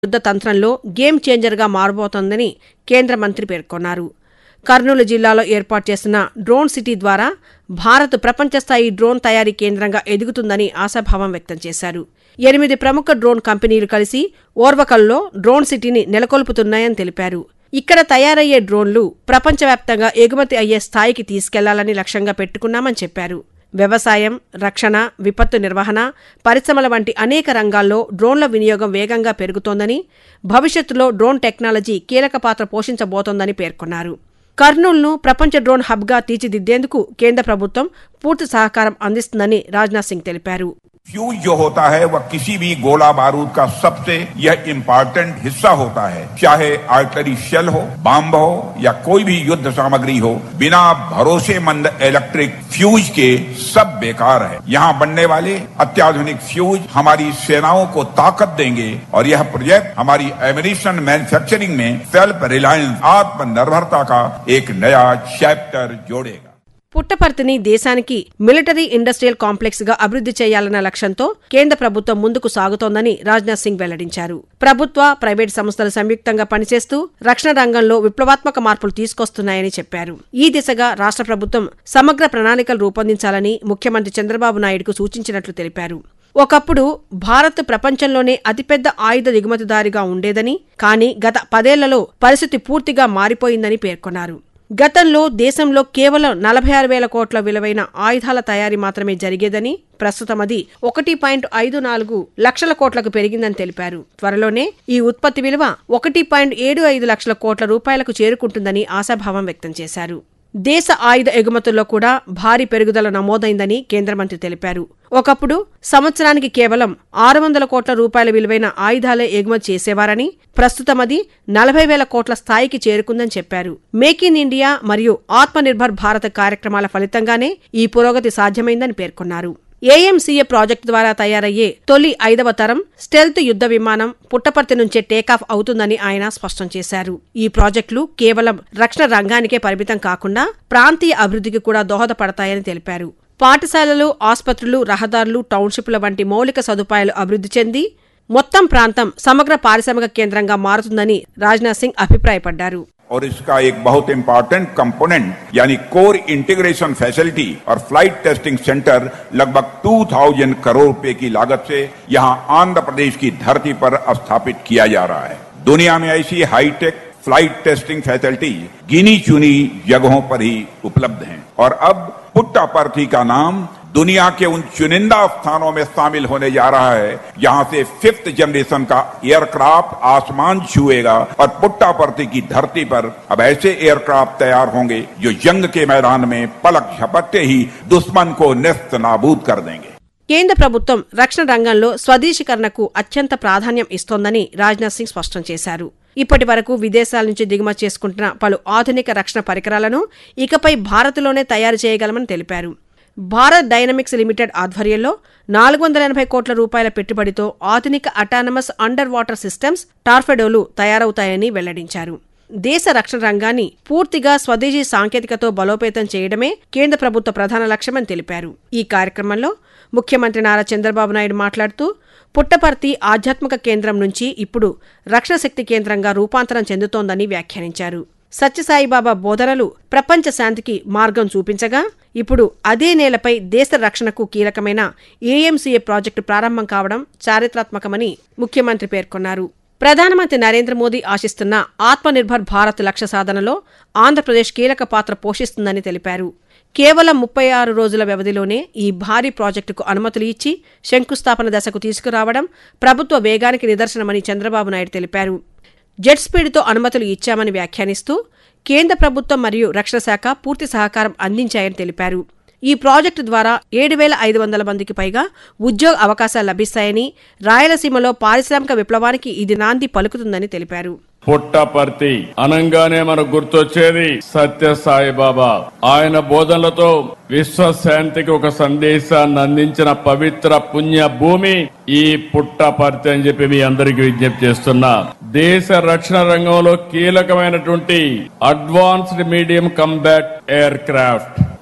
యుద్ధ తంత్రంలో గేమ్ చేంజర్గా మారబోతోందని కేంద్ర మంత్రి పేర్కొన్నారు కర్నూలు జిల్లాలో ఏర్పాటు చేసిన డ్రోన్ సిటీ ద్వారా భారత్ ప్రపంచ స్థాయి డ్రోన్ తయారీ కేంద్రంగా ఎదుగుతుందని ఆశాభావం వ్యక్తం చేశారు ఎనిమిది ప్రముఖ డ్రోన్ కంపెనీలు కలిసి ఓర్వకల్లో డ్రోన్ సిటీని నెలకొల్పుతున్నాయని తెలిపారు ఇక్కడ తయారయ్యే డ్రోన్లు ప్రపంచవ్యాప్తంగా ఎగుమతి అయ్యే స్థాయికి తీసుకెళ్లాలని లక్ష్యంగా పెట్టుకున్నామని చెప్పారు వ్యవసాయం రక్షణ విపత్తు నిర్వహణ పరిశ్రమల వంటి అనేక రంగాల్లో డ్రోన్ల వినియోగం వేగంగా పెరుగుతోందని భవిష్యత్తులో డ్రోన్ టెక్నాలజీ కీలక పాత్ర పోషించబోతోందని పేర్కొన్నారు కర్నూలును ప్రపంచ డ్రోన్ హబ్గా తీర్చిదిద్దేందుకు కేంద్ర ప్రభుత్వం పూర్తి సహకారం అందిస్తుందని రాజ్నాథ్ సింగ్ తెలిపారు फ्यूज जो होता है वह किसी भी गोला बारूद का सबसे यह इम्पोर्टेंट हिस्सा होता है चाहे आर्टरी शेल हो बम हो या कोई भी युद्ध सामग्री हो बिना भरोसेमंद इलेक्ट्रिक फ्यूज के सब बेकार है यहाँ बनने वाले अत्याधुनिक फ्यूज हमारी सेनाओं को ताकत देंगे और यह प्रोजेक्ट हमारी एमिनेशन मैन्युफैक्चरिंग में सेल्फ रिलायंस आत्मनिर्भरता का एक नया चैप्टर जोड़ेगा పుట్టపర్తిని దేశానికి మిలిటరీ ఇండస్ట్రియల్ కాంప్లెక్స్ గా అభివృద్ధి చేయాలన్న లక్ష్యంతో కేంద్ర ప్రభుత్వం ముందుకు సాగుతోందని రాజ్నాథ్ సింగ్ వెల్లడించారు ప్రభుత్వ ప్రైవేటు సంస్థలు సంయుక్తంగా పనిచేస్తూ రక్షణ రంగంలో విప్లవాత్మక మార్పులు తీసుకొస్తున్నాయని చెప్పారు ఈ దిశగా రాష్ట్ర ప్రభుత్వం సమగ్ర ప్రణాళికలు రూపొందించాలని ముఖ్యమంత్రి చంద్రబాబు నాయుడుకు సూచించినట్లు తెలిపారు ఒకప్పుడు భారత్ ప్రపంచంలోనే అతిపెద్ద ఆయుధ దిగుమతిదారిగా ఉండేదని కానీ గత పదేళ్లలో పరిస్థితి పూర్తిగా మారిపోయిందని పేర్కొన్నారు గతంలో దేశంలో కేవలం నలభై ఆరు వేల కోట్ల విలువైన ఆయుధాల తయారీ మాత్రమే జరిగేదని ప్రస్తుతం అది ఒకటి పాయింట్ ఐదు నాలుగు లక్షల కోట్లకు పెరిగిందని తెలిపారు త్వరలోనే ఈ ఉత్పత్తి విలువ ఒకటి పాయింట్ ఏడు ఐదు లక్షల కోట్ల రూపాయలకు చేరుకుంటుందని ఆశాభావం వ్యక్తం చేశారు దేశ ఆయుధ ఎగుమతుల్లో కూడా భారీ పెరుగుదల నమోదైందని కేంద్ర మంత్రి తెలిపారు ఒకప్పుడు సంవత్సరానికి కేవలం ఆరు వందల కోట్ల రూపాయల విలువైన ఆయుధాలే ఎగుమతి చేసేవారని ప్రస్తుతం అది నలభై వేల కోట్ల స్థాయికి చేరుకుందని చెప్పారు మేక్ ఇన్ ఇండియా మరియు ఆత్మనిర్భర్ భారత్ కార్యక్రమాల ఫలితంగానే ఈ పురోగతి సాధ్యమైందని పేర్కొన్నారు ఏఎంసీఏ ప్రాజెక్టు ద్వారా తయారయ్యే తొలి ఐదవ తరం స్టెల్త్ యుద్ధ విమానం పుట్టపర్తి నుంచే టేకాఫ్ అవుతుందని ఆయన స్పష్టం చేశారు ఈ ప్రాజెక్టులు కేవలం రక్షణ రంగానికే పరిమితం కాకుండా ప్రాంతీయ అభివృద్ధికి కూడా దోహదపడతాయని తెలిపారు పాఠశాలలు ఆసుపత్రులు రహదారులు టౌన్షిప్ల వంటి మౌలిక సదుపాయాలు అభివృద్ధి చెంది మొత్తం ప్రాంతం సమగ్ర పారిశ్రామిక కేంద్రంగా మారుతుందని రాజ్నాథ్ సింగ్ అభిప్రాయపడ్డారు और इसका एक बहुत इंपॉर्टेंट कंपोनेंट यानी कोर इंटीग्रेशन फैसिलिटी और फ्लाइट टेस्टिंग सेंटर लगभग 2000 करोड़ रुपए की लागत से यहां आंध्र प्रदेश की धरती पर स्थापित किया जा रहा है दुनिया में ऐसी हाईटेक फ्लाइट टेस्टिंग फैसिलिटी गिनी चुनी जगहों पर ही उपलब्ध हैं और अब पुट्टापर्थी का नाम दुनिया के उन चुनिंदा स्थानों में शामिल होने जा रहा है जहां से फिफ्थ जनरेशन का एयरक्राफ्ट आसमान छुएगा और पुट्टापर्थी की धरती पर अब ऐसे एयरक्राफ्ट तैयार होंगे जो जंग के मैदान में पलक झपकते ही दुश्मन को निस्त नाबूद कर देंगे కేంద్ర ప్రభుత్వం రక్షణ రంగంలో స్వదేశీకరణకు అత్యంత ప్రాధాన్యం ఇస్తోందని రాజ్నాథ్ సింగ్ స్పష్టం చేశారు ఇప్పటి వరకు విదేశాల నుంచి దిగుమతి చేసుకుంటున్న పలు ఆధునిక రక్షణ పరికరాలను ఇకపై భారత్లోనే తయారు చేయగలమని తెలిపారు భారత్ డైనమిక్స్ లిమిటెడ్ ఆధ్వర్యంలో నాలుగు వందల ఎనభై కోట్ల రూపాయల పెట్టుబడితో ఆధునిక అటానమస్ అండర్ వాటర్ సిస్టమ్స్ టార్ఫెడోలు తయారవుతాయని వెల్లడించారు దేశ రక్షణ రంగాన్ని పూర్తిగా స్వదేశీ సాంకేతికతో బలోపేతం చేయడమే కేంద్ర ప్రభుత్వ ప్రధాన లక్ష్యమని తెలిపారు ఈ కార్యక్రమంలో ముఖ్యమంత్రి నారా చంద్రబాబు నాయుడు మాట్లాడుతూ పుట్టపర్తి ఆధ్యాత్మిక కేంద్రం నుంచి ఇప్పుడు రక్షణ శక్తి కేంద్రంగా రూపాంతరం చెందుతోందని వ్యాఖ్యానించారు సత్యసాయిబాబా బోధనలు ప్రపంచ శాంతికి మార్గం చూపించగా ఇప్పుడు అదే నేలపై దేశ రక్షణకు కీలకమైన ఏఎంసీఏ ప్రాజెక్టు ప్రారంభం కావడం చారిత్రాత్మకమని ముఖ్యమంత్రి పేర్కొన్నారు ప్రధానమంత్రి నరేంద్ర మోదీ ఆశిస్తున్న ఆత్మనిర్భర్ భారత్ లక్ష్య సాధనలో ఆంధ్రప్రదేశ్ కీలక పాత్ర పోషిస్తుందని తెలిపారు కేవలం ముప్పై ఆరు రోజుల వ్యవధిలోనే ఈ భారీ ప్రాజెక్టుకు అనుమతులు ఇచ్చి శంకుస్థాపన దశకు తీసుకురావడం ప్రభుత్వ వేగానికి నిదర్శనమని చంద్రబాబు నాయుడు తెలిపారు జెట్ స్పీడ్తో అనుమతులు ఇచ్చామని వ్యాఖ్యానిస్తూ కేంద్ర ప్రభుత్వం మరియు రక్షణ శాఖ పూర్తి సహకారం అందించాయని తెలిపారు ఈ ప్రాజెక్టు ద్వారా ఏడు వేల ఐదు వందల మందికి పైగా ఉద్యోగ అవకాశాలు లభిస్తాయని రాయలసీమలో పారిశ్రామిక విప్లవానికి ఇది నాంది పలుకుతుందని తెలిపారు పుట్టపర్తి అనంగానే మనకు గుర్తొచ్చేది సత్య సాయిబాబా ఆయన బోధనలతో విశ్వశాంతికి ఒక సందేశాన్ని అందించిన పవిత్ర పుణ్య భూమి ఈ పుట్టపర్తి అని చెప్పి మీ అందరికీ విజ్ఞప్తి చేస్తున్నా దేశ రక్షణ రంగంలో కీలకమైనటువంటి advanced medium combat aircraft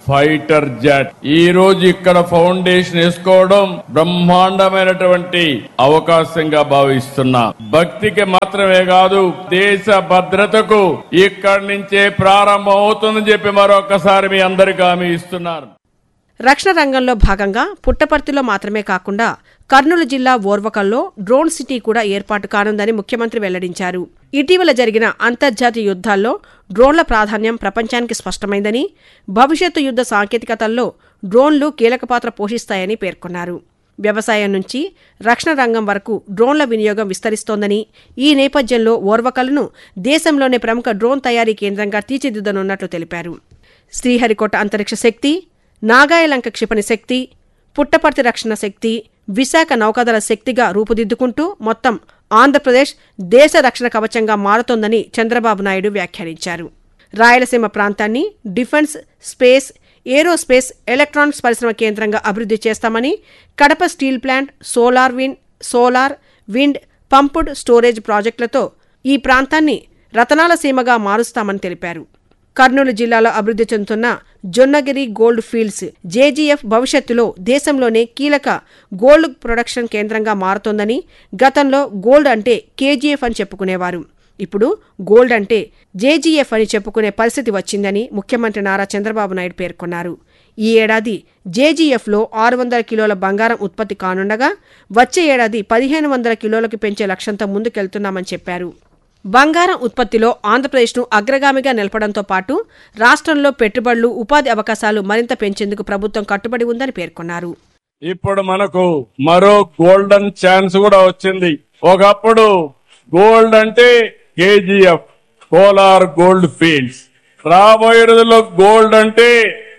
fighter jet ఈ రోజు ఇక్కడ ఫౌండేషన్ వేసుకోవడం బ్రహ్మాండమైనటువంటి అవకాశంగా భావిస్తున్నా భక్తికి మాత్రమే కాదు దేశ భద్రతకు ఇక్కడి నుంచే ప్రారంభం అవుతుందని చెప్పి మరొకసారి మీ అందరికీ హామీ ఇస్తున్నారు రక్షణ రంగంలో భాగంగా పుట్టపర్తిలో మాత్రమే కాకుండా కర్నూలు జిల్లా ఓర్వకల్లో డ్రోన్ సిటీ కూడా ఏర్పాటు కానుందని ముఖ్యమంత్రి వెల్లడించారు ఇటీవల జరిగిన అంతర్జాతీయ యుద్ధాల్లో డ్రోన్ల ప్రాధాన్యం ప్రపంచానికి స్పష్టమైందని భవిష్యత్తు యుద్ధ సాంకేతికతల్లో డ్రోన్లు కీలక పాత్ర పోషిస్తాయని పేర్కొన్నారు వ్యవసాయం నుంచి రక్షణ రంగం వరకు డ్రోన్ల వినియోగం విస్తరిస్తోందని ఈ నేపథ్యంలో ఓర్వకల్ను దేశంలోనే ప్రముఖ డ్రోన్ తయారీ కేంద్రంగా తీర్చిదిద్దనున్నట్లు తెలిపారు శ్రీహరికోట అంతరిక్ష శక్తి నాగాయలంక క్షిపణి శక్తి పుట్టపర్తి రక్షణ శక్తి విశాఖ నౌకాదళ శక్తిగా రూపుదిద్దుకుంటూ మొత్తం ఆంధ్రప్రదేశ్ దేశ రక్షణ కవచంగా మారుతోందని చంద్రబాబు నాయుడు వ్యాఖ్యానించారు రాయలసీమ ప్రాంతాన్ని డిఫెన్స్ స్పేస్ ఏరోస్పేస్ ఎలక్ట్రానిక్స్ పరిశ్రమ కేంద్రంగా అభివృద్ధి చేస్తామని Kadapa steel plant solar wind solar wind pumped storage ప్రాజెక్టులతో ఈ ప్రాంతాన్ని రతనాల సీమగా మారుస్తామని తెలిపారు కర్నూలు జిల్లాలో అభివృద్ధి చెందుతున్న జొన్నగిరి గోల్డ్ ఫీల్డ్స్ జేజీఎఫ్ భవిష్యత్తులో దేశంలోనే కీలక గోల్డ్ ప్రొడక్షన్ కేంద్రంగా మారుతోందని గతంలో గోల్డ్ అంటే కేజీఎఫ్ అని చెప్పుకునేవారు ఇప్పుడు గోల్డ్ అంటే జేజీఎఫ్ అని చెప్పుకునే పరిస్థితి వచ్చిందని ముఖ్యమంత్రి నారా చంద్రబాబు నాయుడు పేర్కొన్నారు ఈ ఏడాది జేజీఎఫ్లో ఆరు వందల కిలోల బంగారం ఉత్పత్తి కానుండగా వచ్చే ఏడాది పదిహేను వందల కిలోలకు పెంచే లక్ష్యంతో ముందుకెళ్తున్నామని చెప్పారు బంగారం ఉత్పత్తిలో ఆంధ్రప్రదేశ్ను అగ్రగామిగా నిలపడంతో పాటు రాష్ట్రంలో పెట్టుబడులు ఉపాధి అవకాశాలు మరింత పెంచేందుకు ప్రభుత్వం కట్టుబడి ఉందని పేర్కొన్నారు ఇప్పుడు మనకు మరో గోల్డెన్ ఛాన్స్ కూడా వచ్చింది ఒకప్పుడు గోల్డ్ అంటే కేజీఎఫ్ కోలార్ గోల్డ్ ఫీల్డ్స్ రాబోయే రోజుల్లో గోల్డ్ అంటే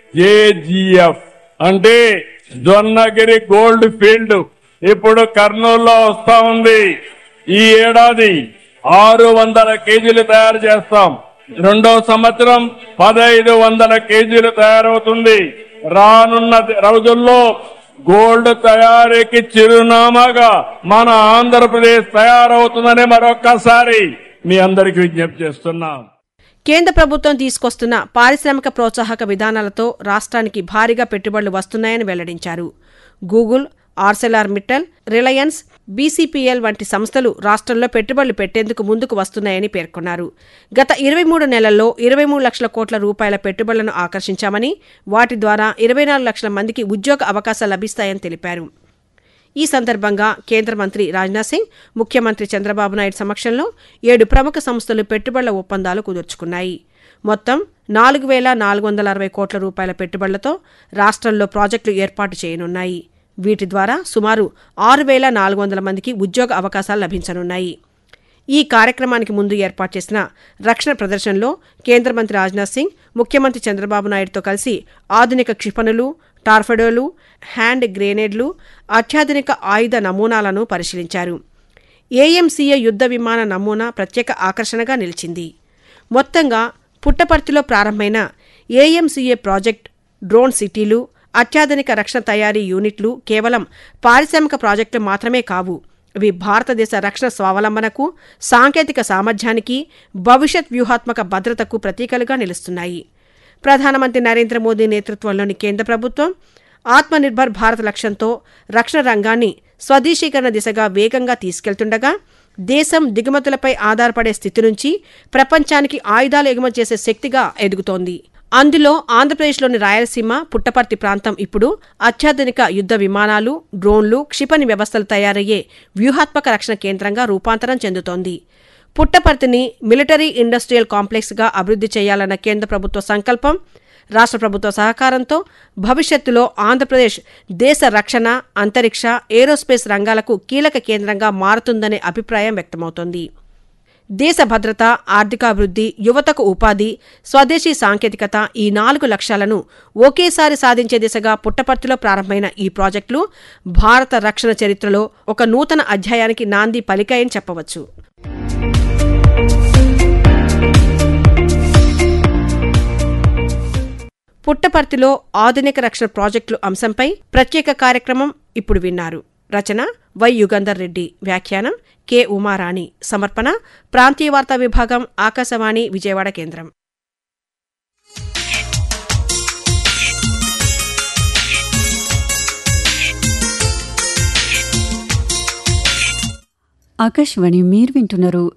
జేజీఎఫ్ అంటే జొన్నగిరి గోల్డ్ ఫీల్డ్ ఇప్పుడు కర్నూలులో వస్తా ఉంది ఈ ఏడాది ఆరు వందల కేజీలు తయారు చేస్తాం రెండో సంవత్సరం పదహైదు వందల కేజీలు తయారవుతుంది రానున్న రోజుల్లో గోల్డ్ తయారీకి చిరునామాగా మన ఆంధ్రప్రదేశ్ తయారవుతుందని మరొక్కసారి మీ అందరికి విజ్ఞప్తి చేస్తున్నాం కేంద్ర ప్రభుత్వం తీసుకొస్తున్న పారిశ్రామిక ప్రోత్సాహక విధానాలతో రాష్ట్రానికి భారీగా పెట్టుబడులు వస్తున్నాయని వెల్లడించారు Google Arcelor Mittal Reliance BCPL వంటి సంస్థలు రాష్ట్రంలో పెట్టుబడులు పెట్టేందుకు ముందుకు వస్తున్నాయని పేర్కొన్నారు గత ఇరవై మూడు నెలల్లో ఇరవై మూడు లక్షల కోట్ల రూపాయల పెట్టుబడులను ఆకర్షించామని వాటి ద్వారా ఇరవై నాలుగు లక్షల మందికి ఉద్యోగ అవకాశాలు లభిస్తాయని తెలిపారు ఈ సందర్భంగా కేంద్ర మంత్రి రాజ్నాథ్ సింగ్ ముఖ్యమంత్రి చంద్రబాబు నాయుడు సమక్షంలో ఏడు ప్రముఖ సంస్థలు పెట్టుబడుల ఒప్పందాలు కుదుర్చుకున్నాయి మొత్తం నాలుగు వేల నాలుగు వందల అరవై కోట్ల రూపాయల పెట్టుబడులతో రాష్ట్రంలో ప్రాజెక్టులు ఏర్పాటు చేయనున్నాయి వీటి ద్వారా సుమారు ఆరు వేల నాలుగు వందల మందికి ఉద్యోగ అవకాశాలు లభించనున్నాయి ఈ కార్యక్రమానికి ముందు ఏర్పాటు చేసిన రక్షణ ప్రదర్శనలో కేంద్ర మంత్రి రాజ్నాథ్ సింగ్ ముఖ్యమంత్రి చంద్రబాబు నాయుడుతో కలిసి ఆధునిక క్షిపణులు టార్ఫెడోలు హ్యాండ్ గ్రెనేడ్లు అత్యాధునిక ఆయుధ నమూనాలను పరిశీలించారు ఏఎంసీఏ యుద్ధ విమాన నమూనా ప్రత్యేక ఆకర్షణగా నిలిచింది మొత్తంగా పుట్టపర్తిలో ప్రారంభమైన ఏఎంసీఏ ప్రాజెక్ట్ డ్రోన్ సిటీలు అత్యాధునిక రక్షణ తయారీ యూనిట్లు కేవలం పారిశ్రామిక ప్రాజెక్టులు మాత్రమే కావు ఇవి భారతదేశ రక్షణ స్వావలంబనకు సాంకేతిక సామర్థ్యానికి భవిష్యత్ వ్యూహాత్మక భద్రతకు ప్రతీకలుగా నిలుస్తున్నాయి ప్రధానమంత్రి నరేంద్ర మోదీ నేతృత్వంలోని కేంద్ర ప్రభుత్వం ఆత్మనిర్భర్ భారత్ లక్ష్యంతో రక్షణ రంగాన్ని స్వదేశీకరణ దిశగా వేగంగా తీసుకెళ్తుండగా దేశం దిగుమతులపై ఆధారపడే స్థితి నుంచి ప్రపంచానికి ఆయుధాలు ఎగుమతి చేసే శక్తిగా ఎదుగుతోంది అందులో ఆంధ్రప్రదేశ్లోని రాయలసీమ పుట్టపర్తి ప్రాంతం ఇప్పుడు అత్యాధునిక యుద్ధ విమానాలు డ్రోన్లు క్షిపణి వ్యవస్థలు తయారయ్యే వ్యూహాత్మక రక్షణ కేంద్రంగా రూపాంతరం చెందుతోంది పుట్టపర్తిని మిలిటరీ ఇండస్ట్రియల్ కాంప్లెక్స్గా అభివృద్ధి చేయాలన్న కేంద్ర ప్రభుత్వ సంకల్పం రాష్ట్ర ప్రభుత్వ సహకారంతో భవిష్యత్తులో ఆంధ్రప్రదేశ్ దేశ రక్షణ అంతరిక్ష ఏరోస్పేస్ రంగాలకు కీలక కేంద్రంగా మారుతుందనే అభిప్రాయం వ్యక్తమవుతోంది దేశ భద్రత ఆర్థికాభివృద్ధి యువతకు ఉపాధి స్వదేశీ సాంకేతికత ఈ నాలుగు లక్ష్యాలను ఒకేసారి సాధించే దిశగా పుట్టపర్తిలో ప్రారంభమైన ఈ ప్రాజెక్టులు భారత రక్షణ చరిత్రలో ఒక నూతన అధ్యాయానికి నాంది పలికాయని చెప్పవచ్చు పుట్టపర్తిలో ఆధునిక రక్షణ ప్రాజెక్టులు అంశంపై ప్రత్యేక కార్యక్రమం ఇప్పుడు విన్నారు రచన వై యుగంధర్ రెడ్డి వ్యాఖ్యానం కె ఉమారాణి సమర్పణ ప్రాంతీయ వార్తా విభాగం ఆకాశవాణి విజయవాడ కేంద్రం ఆకాశవాణి మీరు వింటున్నారు